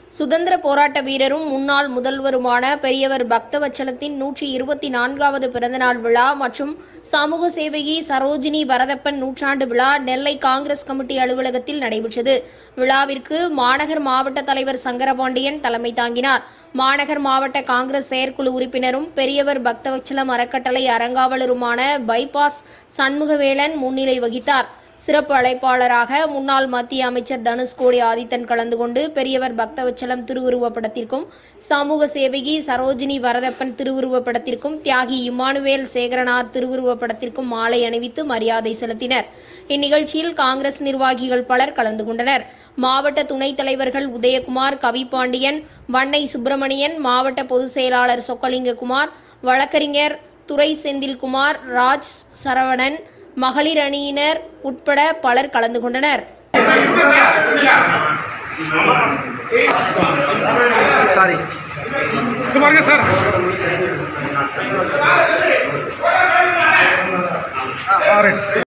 சுதந்திர போராட்ட வீரரும் முன்னாள் முதல்வருமான பெரியவர் பக்தவச்சலத்தின் நூற்றி இருபத்தி நான்காவது பிறந்தநாள் விழா மற்றும் சமூக சேவகி சரோஜினி வரதப்பன் நூற்றாண்டு விழா நெல்லை காங்கிரஸ் கமிட்டி அலுவலகத்தில் நடைபெற்றது விழாவிற்கு மாநகர் மாவட்ட தலைவர் சங்கரபாண்டியன் தலைமை தாங்கினார் மாநகர் மாவட்ட காங்கிரஸ் செயற்குழு உறுப்பினரும் பெரியவர் பக்தவச்சலம் அறக்கட்டளை அறங்காவலருமான பைபாஸ் சண்முகவேலன் முன்னிலை வகித்தார் சிறப்பு அழைப்பாளராக முன்னாள் மத்திய அமைச்சர் தனுஷ்கோடி ஆதித்தன் கலந்து கொண்டு பெரியவர் பக்தவச்சலம் திருவுருவப் படத்திற்கும் சமூக சேவகி சரோஜினி வரதப்பன் திருவுருவப் படத்திற்கும் தியாகி இம்மானுவேல் சேகரனார் திருவுருவப் படத்திற்கும் மாலை அணிவித்து மரியாதை செலுத்தினர் இந்நிகழ்ச்சியில் காங்கிரஸ் நிர்வாகிகள் பலர் கலந்து கொண்டனர் மாவட்ட துணைத் தலைவர்கள் உதயகுமார் கவிபாண்டியன் வண்ணை சுப்பிரமணியன் மாவட்ட பொதுச் செயலாளர் சொக்கலிங்ககுமார் வழக்கறிஞர் துரை செந்தில்குமார் ராஜ் சரவணன் மகளிர் அணியினர் உட்பட பலர் கலந்து கொண்டனர் சாரி இது பாருங்க சார் ஆ ரைட்